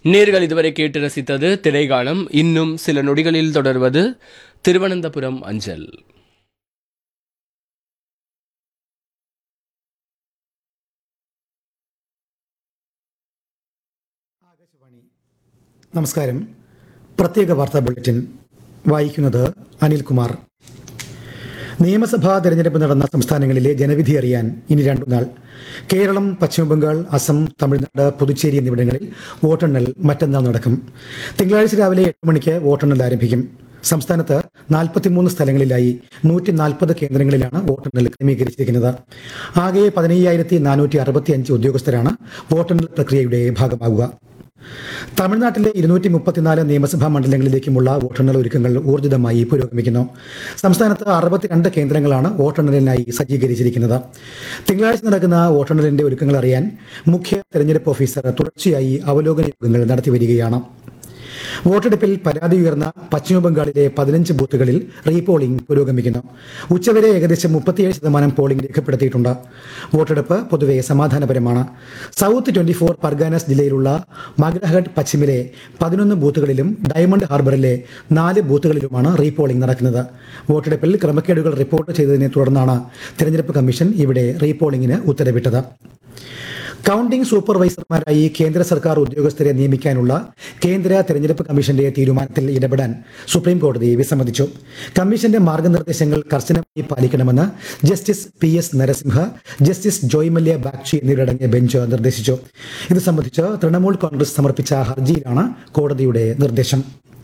நேர்கள் இதுவரை கேட்டு ரசித்தது திரைகாணம் இன்னும் சில நொடிகளில் தொடர்வது திருவனந்தபுரம் அஞ்சல் നമസ്കാരം പ്രത്യേക വാർത്താ ബുള്ളറ്റിൻ വായിക്കുന്നത് അനിൽകുമാർ നിയമസഭാ തെരഞ്ഞെടുപ്പ് നടന്ന സംസ്ഥാനങ്ങളിലെ ജനവിധി അറിയാൻ ഇനി രണ്ടു നാൾ കേരളം പശ്ചിമബംഗാൾ അസം തമിഴ്നാട് പുതുച്ചേരി എന്നിവിടങ്ങളിൽ വോട്ടെണ്ണൽ മറ്റന്നാൾ നടക്കും തിങ്കളാഴ്ച രാവിലെ എട്ട് മണിക്ക് വോട്ടെണ്ണൽ ആരംഭിക്കും സംസ്ഥാനത്ത് നാൽപ്പത്തിമൂന്ന് സ്ഥലങ്ങളിലായി നൂറ്റി നാൽപ്പത് കേന്ദ്രങ്ങളിലാണ് വോട്ടെണ്ണൽ ക്രമീകരിച്ചിരിക്കുന്നത് ആകെ പതിനയ്യായിരത്തി നാനൂറ്റി അറുപത്തി അഞ്ച് ഉദ്യോഗസ്ഥരാണ് വോട്ടെണ്ണൽ പ്രക്രിയയുടെ ഭാഗമാകുക തമിഴ്നാട്ടിലെ ഇരുന്നൂറ്റി മുപ്പത്തിനാല് നിയമസഭാ മണ്ഡലങ്ങളിലേക്കുമുള്ള വോട്ടെണ്ണൽ ഒരുക്കങ്ങൾ ഊർജിതമായി പുരോഗമിക്കുന്നു സംസ്ഥാനത്ത് അറുപത്തിരണ്ട് കേന്ദ്രങ്ങളാണ് വോട്ടെണ്ണലിനായി സജ്ജീകരിച്ചിരിക്കുന്നത് തിങ്കളാഴ്ച നടക്കുന്ന വോട്ടെണ്ണലിന്റെ ഒരുക്കങ്ങൾ അറിയാൻ മുഖ്യ തെരഞ്ഞെടുപ്പ് ഓഫീസർ തുടർച്ചയായി അവലോകന യോഗങ്ങൾ നടത്തിവരികയാണ് വോട്ടെടുപ്പിൽ പരാതി ഉയർന്ന പശ്ചിമബംഗാളിലെ പതിനഞ്ച് ബൂത്തുകളിൽ റീപോളിംഗ് പുരോഗമിക്കുന്നു ഉച്ചവരെ ഏകദേശം മുപ്പത്തിയേഴ് ശതമാനം പോളിംഗ് രേഖപ്പെടുത്തിയിട്ടുണ്ട് വോട്ടെടുപ്പ് പൊതുവെ സമാധാനപരമാണ് സൗത്ത് ട്വന്റി ഫോർ പർഗാനസ് ജില്ലയിലുള്ള മഗ്രഹഡ് പശ്ചിമിലെ പതിനൊന്ന് ബൂത്തുകളിലും ഡയമണ്ട് ഹാർബറിലെ നാല് ബൂത്തുകളിലുമാണ് റീപോളിംഗ് നടക്കുന്നത് വോട്ടെടുപ്പിൽ ക്രമക്കേടുകൾ റിപ്പോർട്ട് ചെയ്തതിനെ തുടർന്നാണ് തെരഞ്ഞെടുപ്പ് കമ്മീഷൻ ഇവിടെ റീപോളിംഗിന് ഉത്തരവിട്ടത് കൌണ്ടിംഗ് സൂപ്പർവൈസർമാരായി കേന്ദ്ര സർക്കാർ ഉദ്യോഗസ്ഥരെ നിയമിക്കാനുള്ള കേന്ദ്ര തെരഞ്ഞെടുപ്പ് കമ്മീഷന്റെ തീരുമാനത്തിൽ ഇടപെടാൻ സുപ്രീം കോടതി വിസമ്മതിച്ചു കമ്മീഷന്റെ മാർഗനിർദ്ദേശങ്ങൾ കർശനമായി പാലിക്കണമെന്ന് justice P S Narasimha justice Joymalya Bagchi എന്നിവരടങ്ങിയ ബെഞ്ച് നിർദ്ദേശിച്ചു ഇത് സംബന്ധിച്ച് തൃണമൂൽ കോൺഗ്രസ് സമർപ്പിച്ച ഹർജിയിലാണ് കോടതിയുടെ നിർദ്ദേശം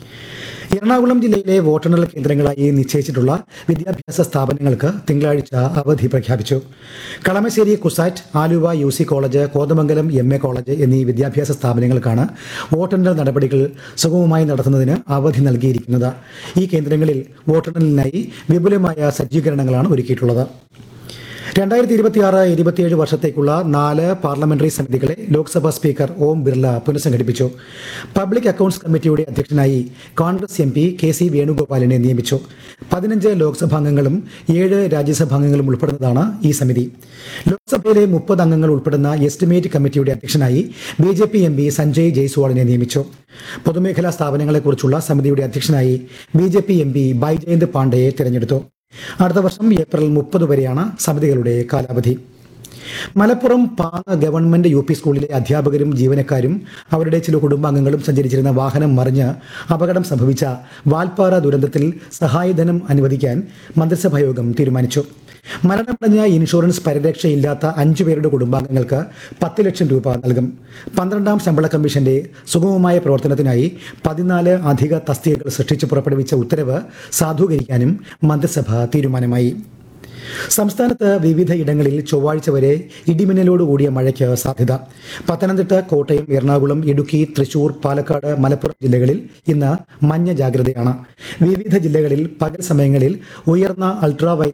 എറണാകുളം ജില്ലയിലെ വോട്ടെണ്ണൽ കേന്ദ്രങ്ങളായി നിശ്ചയിച്ചിട്ടുള്ള വിദ്യാഭ്യാസ സ്ഥാപനങ്ങൾക്ക് തിങ്കളാഴ്ച അവധി പ്രഖ്യാപിച്ചു Kalamassery CUSAT Aluva U C college Kothamangalam M A college എന്നീ വിദ്യാഭ്യാസ സ്ഥാപനങ്ങൾക്കാണ് വോട്ടെണ്ണൽ നടപടികൾ സുഗമമായി നടത്തുന്നതിന് അവധി നൽകിയിരിക്കുന്നത് ഈ കേന്ദ്രങ്ങളിൽ വോട്ടെണ്ണലിനായി വിപുലമായ സജ്ജീകരണങ്ങളാണ് ഒരുക്കിയിട്ടുള്ളത് രണ്ടായിരത്തി ഇരുപത്തിയാറ് ഇരുപത്തിയേഴ് വർഷത്തേക്കുള്ള നാല് പാർലമെന്ററി സമിതികളെ ലോക്സഭാ സ്പീക്കർ ഓം ബിർള പുനഃസംഘടിപ്പിച്ചു പബ്ലിക് അക്കൌണ്ട്സ് കമ്മിറ്റിയുടെ അധ്യക്ഷനായി Congress M P K C വേണുഗോപാലിനെ നിയമിച്ചു പതിനഞ്ച് ലോക്സഭാംഗങ്ങളും ഏഴ് രാജ്യസഭാംഗങ്ങളും ഉൾപ്പെടുന്നതാണ് ഈ സമിതി ലോക്സഭയിലെ മുപ്പത് അംഗങ്ങൾ ഉൾപ്പെടുന്ന എസ്റ്റിമേറ്റ് കമ്മിറ്റിയുടെ അധ്യക്ഷനായി B J P M P Sanjay ജയ്സ്വാളിനെ നിയമിച്ചു പൊതുമേഖലാ സ്ഥാപനങ്ങളെക്കുറിച്ചുള്ള സമിതിയുടെ അധ്യക്ഷനായി B J P M P Baijayant പാണ്ഡെയെ തിരഞ്ഞെടുത്തു അടുത്ത വർഷം ഏപ്രിൽ മുപ്പത് വരെയാണ് സമിതികളുടെ കാലാവധി Malappuram Panga government U P സ്കൂളിലെ അധ്യാപകരും ജീവനക്കാരും അവരുടെ ചില കുടുംബാംഗങ്ങളും സഞ്ചരിച്ചിരുന്ന വാഹനം മറിഞ്ഞ് അപകടം സംഭവിച്ച വാൽപ്പാറ ദുരന്തത്തിൽ സഹായധനം അനുവദിക്കാൻ മന്ത്രിസഭായോഗം തീരുമാനിച്ചു മരണമടഞ്ഞ ഇൻഷുറൻസ് പരിരക്ഷയില്ലാത്ത അഞ്ചു പേരുടെ കുടുംബാംഗങ്ങൾക്ക് പത്ത് ലക്ഷം രൂപ നൽകും പന്ത്രണ്ടാം ശമ്പള കമ്മീഷന്റെ സുഗമമായ പ്രവർത്തനത്തിനായി പതിനാല് അധിക തസ്തികകൾ സൃഷ്ടിച്ച് പുറപ്പെടുവിച്ച ഉത്തരവ് സാധൂകരിക്കാനും മന്ത്രിസഭ തീരുമാനമായി സംസ്ഥാനത്ത് വിവിധ ഇടങ്ങളിൽ ചൊവ്വാഴ്ച വരെ ഇടിമിന്നലോട് കൂടിയ മഴയ്ക്ക് സാധ്യത പത്തനംതിട്ട കോട്ടയം എറണാകുളം ഇടുക്കി തൃശൂർ പാലക്കാട് മലപ്പുറം ജില്ലകളിൽ ഇന്ന് മഞ്ഞ ജാഗ്രതയാണ് വിവിധ ജില്ലകളിൽ പകൽ സമയങ്ങളിൽ ഉയർന്ന അൾട്രാ